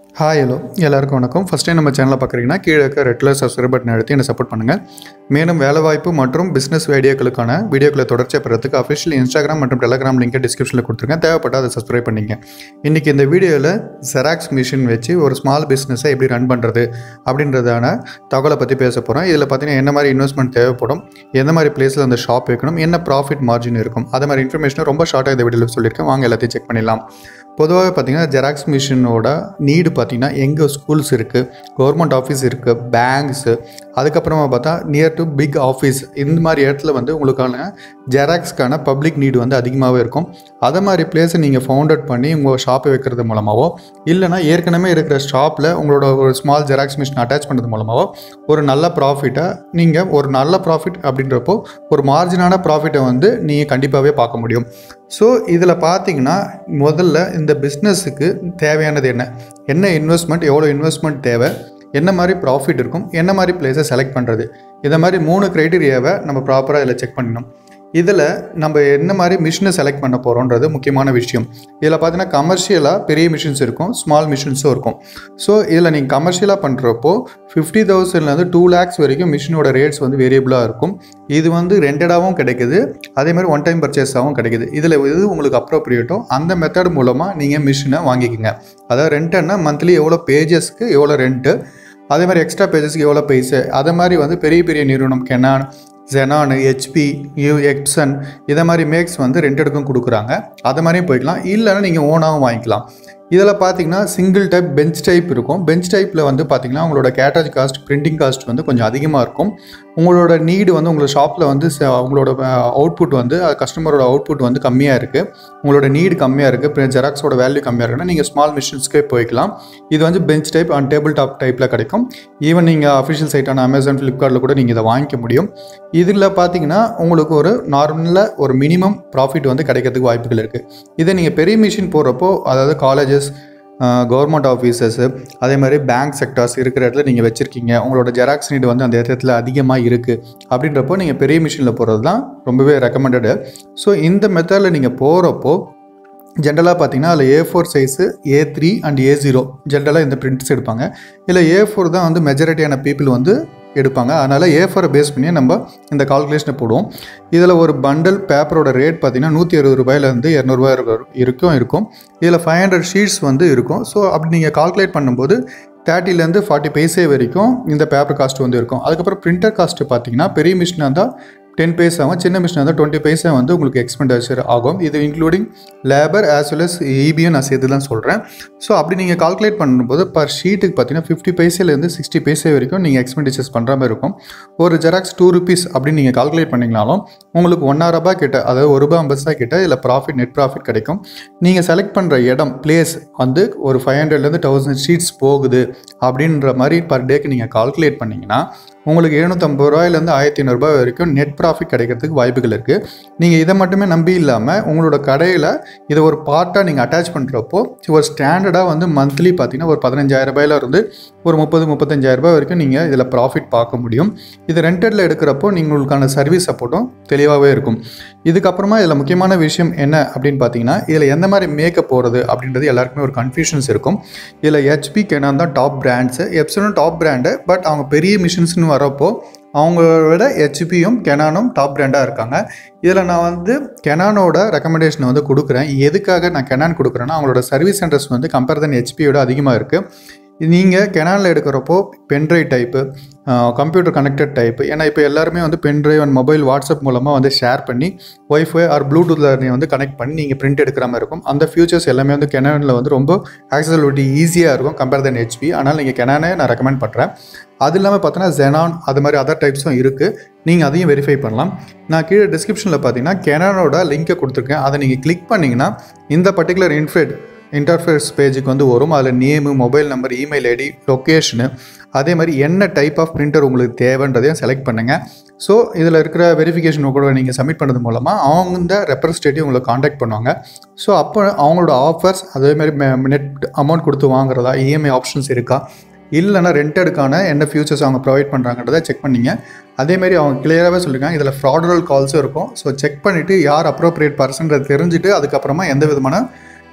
hi hello எல்லாருக்கும் வணக்கம் first time நம்ம சேனலை பார்க்குறீங்கன்னா கீழே இருக்க ரெட் கலர் சப்ஸ்கிரைப் பட்டன் எடுத்து என்னை சப்போர்ட் பண்ணுங்கள் மேலும் வேலைவாய்ப்பு மற்றும் பிஸ்னஸ் வீடியோக்களுக்கான வீடியோக்களை தொடர்ச்சியாக பெறதுக்கு அஃபிஷியல் இன்ஸ்டாகிராம் மற்றும் டெலகிராம் லிங்கை டிஸ்கிரிப்ஷனில் கொடுத்துருக்கேன் தேவைப்பட்டால் அதை சப்ஸ்கிரைப் பண்ணிங்க இன்றைக்கி இந்த வீடியோவில் ஜெராக்ஸ் மிஷின் வச்சு ஒரு ஸ்மால் பிஸ்னஸை எப்படி ரன் பண்ணுறது அப்படின்றதான தகவலை பற்றி பேச போகிறோம் இதில் பார்த்தீங்கன்னா என்ன மாதிரி இன்வெஸ்ட்மெண்ட் தேவைப்படும் எந்த மாதிரி பிளேஸில் அந்த ஷாப் வைக்கணும் என்ன ப்ராஃபிட் மார்ஜின் இருக்கும் அது மாதிரி இன்ஃபர்மேஷனை ரொம்ப ஷார்ட்டாக இந்த வீடியோவில் சொல்லியிருக்கேன் வாங்க எல்லாத்தையும் செக் பண்ணிடலாம் பொதுவாக பார்த்தீங்கன்னா ஜெராக்ஸ் மிஷினோட நீடு பார்த்தீங்கன்னா எங்கே ஸ்கூல்ஸ் இருக்குது கவர்மெண்ட் ஆஃபீஸ் இருக்குது பேங்க்ஸு அதுக்கப்புறமா பார்த்தா நியர் டு பிக் ஆஃபீஸ் இந்த மாதிரி இடத்துல வந்து உங்களுக்கான ஜெராக்ஸ்க்கான பப்ளிக் நீடு வந்து அதிகமாகவே இருக்கும் அதை மாதிரி பிளேஸை நீங்கள் ஃபவுண்டட் பண்ணி உங்கள் ஷாப்பை வைக்கிறது மூலமாகவோ இல்லைனா ஏற்கனவே இருக்கிற ஷாப்பில் உங்களோட ஒரு ஸ்மால் ஜெராக்ஸ் மிஷின் அட்டாச் பண்ணுறது மூலமாகவோ ஒரு நல்ல ப்ராஃபிட்டை நீங்கள் ஒரு நல்ல ப்ராஃபிட் அப்படின்றப்போ ஒரு மார்ஜினான ப்ராஃபிட்டை வந்து நீங்கள் கண்டிப்பாகவே பார்க்க முடியும் ஸோ இதில் பார்த்தீங்கன்னா முதல்ல இந்த பிஸ்னஸுக்கு தேவையானது என்ன என்ன இன்வெஸ்ட்மெண்ட் எவ்வளோ இன்வெஸ்ட்மெண்ட் தேவை என்ன மாதிரி ப்ராஃபிட் இருக்கும் என்ன மாதிரி பிளேஸை செலக்ட் பண்ணுறது இதை மாதிரி மூணு க்ரைட்டீரியாவை நம்ம ப்ராப்பராக இதில் செக் பண்ணணும் இதில் நம்ம என்ன மாதிரி மிஷினை செலக்ட் பண்ண போகிறோன்றது முக்கியமான விஷயம் இதில் பார்த்தீங்கன்னா கமர்ஷியலாக பெரிய மிஷின்ஸ் இருக்கும் ஸ்மால் மிஷின்ஸும் இருக்கும் ஸோ இதில் நீங்கள் கமர்ஷியலாக பண்ணுறப்போ ஃபிஃப்டி தௌசண்ட்லேருந்து டூ லேக்ஸ் வரைக்கும் மிஷினோட ரேட்ஸ் வந்து வேரியபிளாக இருக்கும் இது வந்து ரெண்டடாகவும் கிடைக்குது அதே மாதிரி ஒன் டைம் பர்ச்சேஸாகவும் கிடைக்குது இதில் எது உங்களுக்கு அப்ரோப்ரியேட்டோ அந்த மெத்தட் மூலமாக நீங்கள் மிஷினை வாங்கிக்கோங்க அதாவது ரெண்ட்டுன்னா மந்த்லி எவ்வளோ பேஜஸ்க்கு எவ்வளோ ரெண்ட்டு அதே மாதிரி எக்ஸ்ட்ரா பேஜஸ்க்கு எவ்வளோ பைசு அதே மாதிரி வந்து பெரிய பெரிய நிறுவனம் கெனான் ஜெனான் ஹெச்பி யூ எக்ஸன் இதை மாதிரி மேக்ஸ் வந்து ரெண்டெடுக்கும் கொடுக்குறாங்க அது மாதிரியும் போய்க்கலாம் இல்லைன்னா நீங்கள் ஓனாகவும் வாங்கிக்கலாம் இதில் பார்த்தீங்கன்னா சிங்கிள் டைப் பெஞ்ச் டைப் இருக்கும் பெஞ்ச் டைப்பில் வந்து பார்த்தீங்கன்னா உங்களோட கேட்டேஜ் காஸ்ட் பிரிண்டிங் காஸ்ட் வந்து கொஞ்சம் அதிகமாக இருக்கும் உங்களோட நீடு வந்து உங்களோட ஷாப்பில் வந்து ச- உங்களோட அவுட்புட் வந்து கஸ்டமரோட அவுட்புட் வந்து கம்மியாக இருக்குது உங்களோட நீடு கம்மியாக இருக்குது ஜெராக்ஸோட வேல்யூ கம்மியாக இருக்குன்னா நீங்கள் ஸ்மால் மிஷின்ஸ்க்கே போய்க்கலாம் இது வந்து bench type and table top டைப்பில் கிடைக்கும் ஈவன் நீங்கள் அஃபிஷியல் சைட்டான அமேசான் ஃப்ளிப்கார்ட்டில் கூட நீங்கள் இதை வாங்கிக்க முடியும் இதில் பார்த்தீங்கன்னா உங்களுக்கு ஒரு நார்மலாக ஒரு மினிமம் ப்ராஃபிட் வந்து கிடைக்கிறதுக்கு வாய்ப்புகள் இருக்குது இதே நீங்கள் பெரிய மிஷின் போடுறப்போ அதாவது காலேஜஸ் கவர்மெண்ட் ஆஃபீஸஸ்ஸு அதே மாதிரி பேங்க் செக்டார்ஸ் இருக்கிற இடத்துல நீங்கள் வச்சுருக்கீங்க உங்களோட ஜெராக்ஸ் நீடு வந்து அந்த இடத்துல அதிகமாக இருக்குது அப்படின்றப்போ நீங்கள் பெரிய மிஷினில் போகிறது தான் ரொம்பவே ரெக்கமெண்டடு ஸோ இந்த மெத்தடில் நீங்கள் போகிறப்போ ஜென்ரலாக பார்த்தீங்கன்னா அதில் A four size A three and A zero ஜென்ரலாக இந்த பிரிண்ட்ஸ் எடுப்பாங்க இல்லை ஏ ஃபோர் தான் வந்து மெஜாரிட்டியான பீப்புள் வந்து எடுப்பாங்க அதனால் ஏ ஃபோரை பேஸ் பண்ணி நம்ம இந்த கால்குலேஷனை போடுவோம் இதில் ஒரு பண்டல் பேப்பரோட ரேட் பார்த்தீங்கன்னா நூற்றி அறுபது ரூபாயிலேருந்து இரநூறுபா இருக்கும் இருக்கும் இதில் ஃபைவ் ஹண்ட்ரட் ஷீட்ஸ் வந்து இருக்கும் ஸோ அப்படி நீங்கள் கால்குலேட் பண்ணும்போது தேர்ட்டிலேருந்து ஃபார்ட்டி பைசே வரைக்கும் இந்த பேப்பர் காஸ்ட் வந்து இருக்கும் அதுக்கப்புறம் பிரிண்டர் காஸ்ட்டு பார்த்தீங்கன்னா பெரிய மிஷினாக இருந்தால் டென் பைசாவும் சின்ன மிஷினாக இருந்தால் டுவெண்ட்டி பைசா வந்து உங்களுக்கு எக்ஸ்பெண்டிச்சர் ஆகும் இது including labour as well as இபியும் நான் சேர்த்து தான் சொல்கிறேன் ஸோ அப்படி நீங்கள் கால்குலேட் பண்ணும்போது பர் ஷீட்டுக்கு பார்த்தீங்கன்னா ஃபிஃப்டி பைசேலேருந்து சிக்ஸ்டி பைசே வரைக்கும் நீங்கள் எக்ஸ்பெண்டிச்சர்ஸ் பண்ணுற மாதிரி இருக்கும் ஒரு ஜெராக்ஸ் டூ ருபீஸ் அப்படின்னு நீங்கள் கால்குலேட் பண்ணிங்கனாலும் உங்களுக்கு ஒன்றா ரூபாய் கிட்ட அதாவது ஒரு ரூபாய் ஐம்பது பைசா கிட்ட இதில் ப்ராஃபிட் நெட் ப்ராஃபிட் கிடைக்கும் நீங்கள் செலக்ட் பண்ணுற இடம் பிளேஸ் வந்து ஒரு ஃபைவ் ஹண்ட்ரட்லேருந்து தௌசண்ட் ஷீட்ஸ் போகுது அப்படின்ற மாதிரி பர் டேக்கு நீங்கள் கால்குலேட் பண்ணிங்கன்னா உங்களுக்கு எழுநூற்றம்பது ரூபாயிலேருந்து ஆயிரத்தி ஐநூறுரூபா வரைக்கும் நெட் ப்ராஃபிட் கிடைக்கிறதுக்கு வாய்ப்புகள் இருக்குது நீங்கள் இதை மட்டுமே நம்பி இல்லாமல் உங்களோட கடையில் இதை ஒரு பார்ட்டாக நீங்கள் அட்டாச் பண்ணுறப்போ ஒரு ஸ்டாண்டர்டாக வந்து மந்த்லி பார்த்தீங்கன்னா ஒரு பதினஞ்சாயிரம் ரூபாயில இருந்து ஒரு முப்பது முப்பத்தஞ்சாயிரம் ரூபாய் வரைக்கும் நீங்கள் இதில் ப்ராஃபிட் பார்க்க முடியும் இது ரெண்டடில் எடுக்கிறப்போ நீங்கள் உங்களுக்கான சர்வீஸ் சப்போர்ட்டும் தெளிவாகவே இருக்கும் இதுக்கப்புறமா இதில் முக்கியமான விஷயம் என்ன அப்படின்னு பார்த்தீங்கன்னா இதில் எந்த மாதிரி மேக்கப் போகிறது அப்படின்றது எல்லாருக்குமே ஒரு கன்ஃபியூஷன்ஸ் இருக்கும் இதில் ஹெச்பி கெனான் தான் டாப் பிராண்ட்ஸு எப்சனும் டாப் பிராண்டு பட் அவங்க பெரிய மிஷின்ஸ்னு வரப்போ அவங்கள விட ஹெச்பியும் கெனானும் டாப் பிராண்டாக இருக்காங்க இதில் நான் வந்து கெனானோட ரெக்கமெண்டேஷன் வந்து கொடுக்குறேன் எதுக்காக நான் கெனான் கொடுக்குறேன்னா அவங்களோட சர்வீஸ் சென்டர்ஸ் வந்து கம்பேர் தன் ஹெச்பியோட அதிகமாக இருக்குது நீங்கள் கெனானில் எடுக்கிறப்போ pen drive type computer connected type ஏன்னா இப்போ எல்லாருமே வந்து பென்ட்ரைவ் அண்ட் மொபைல் வாட்ஸ்அப் மூலமாக வந்து ஷேர் பண்ணி ஒய்ஃபை ஆர் ப்ளூடூத்தில் வந்து கனெக்ட் பண்ணி நீங்கள் பிரிண்ட் எடுக்கிற மாதிரி இருக்கும் அந்த ஃபியூச்சர்ஸ் எல்லாமே வந்து கெனானில் வந்து ரொம்ப ஆக்சசபிலிட்டி ஈஸியாக இருக்கும் கம்பேர் தன் ஹெச்பி ஆனால் நீங்கள் கெனானே நான் ரெக்கமெண்ட் பண்ணுறேன் அது இல்லாமல் பார்த்தோன்னா ஜெனான் அது மாதிரி அதர் டைப்ஸும் இருக்குது நீங்கள் அதையும் வெரிஃபை பண்ணலாம் நான் கீழே டிஸ்கிரிப்ஷனில் பார்த்தீங்கன்னா கெனானோட லிங்கை கொடுத்துருக்கேன் அதை நீங்கள் கிளிக் பண்ணிங்கன்னா இந்த பர்டிகுலர் இன்ஃபெட் இன்டர்ஃபேஸ் பேஜுக்கு வந்து வரும் அதில் name mobile number email ID location அதே மாதிரி என்ன டைப் ஆஃப் பிரிண்டர் உங்களுக்கு தேவைன்றதையும் செலக்ட் பண்ணுங்கள் ஸோ இதில் இருக்கிற வெரிஃபிகேஷன் கூட நீங்கள் சப்மிட் பண்ணது மூலமாக அவங்க இந்த ரெப்ரஸன்டேட்டிவ் உங்களை காண்டாக்ட் பண்ணுவாங்க ஸோ அப்போ அவங்களோட ஆஃபர்ஸ் அதே மாதிரி நெட் அமௌண்ட் கொடுத்து வாங்குறதா இஎம்ஐ ஆப்ஷன்ஸ் இருக்கா இல்லைனா ரெண்டடுக்கான என்ன ஃபியூச்சர்ஸ் அவங்க ப்ரொவைட் பண்ணுறாங்கன்றதை செக் பண்ணிங்க அதேமாரி அவங்க கிளியராகவே சொல்லியிருக்காங்க இதில் ஃப்ராடரல் கால்ஸும் இருக்கும் ஸோ செக் பண்ணிவிட்டு யார் அப்ரோப்ரியேட் பர்சன்றதை தெரிஞ்சுட்டு அதுக்கப்புறமா எந்த விதமான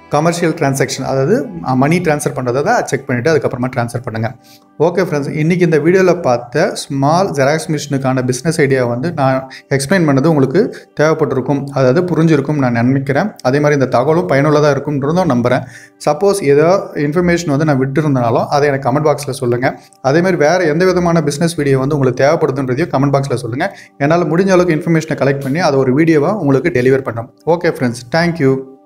கமர்ஷியல் டிரான்சாக்ஷன் அதாவது மணி ட்ரான்ஸ்ஃபர் பண்ணுறதை செக் பண்ணிவிட்டு அதுக்கப்புறமா ட்ரான்ஸ்ஃபர் பண்ணுங்கள் ஓகே ஃப்ரெண்ட்ஸ் இன்றைக்கி இந்த வீடியோவில் பார்த்த ஸ்மால் ஜெராக்ஸ் மிஷினுக்கான பிஸ்னஸ் ஐடியா வந்து நான் எக்ஸ்பிளைன் பண்ணது உங்களுக்கு தேவைப்பட்டிருக்கும் அதாவது புரிஞ்சிருக்கும் நான் நினைக்கிறேன் அதே மாதிரி இந்த தகவலும் பயனுள்ளதாக இருக்கும்ன்றதும் நம்புகிறேன் சப்போஸ் ஏதோ இன்ஃபர்மேஷன் வந்து நான் விட்டுருந்தனாலும் அதை எனக்கு கமெண்ட் பாக்ஸில் சொல்லுங்கள் அதே மாதிரி வேறு எந்த விதமான பிஸ்னஸ் வீடியோ வந்து உங்களுக்கு தேவைப்படுதுன்றதையும் கமெண்ட் பாக்ஸில் சொல்லுங்கள் என்னால் முடிஞ்ச அளவுக்கு இன்ஃபர்மேஷனை கலெக்ட் பண்ணி அதை ஒரு வீடியோவாக உங்களுக்கு டெலிவர் பண்ணுறோம் ஓகே ஃப்ரெண்ட்ஸ் தேங்க்யூ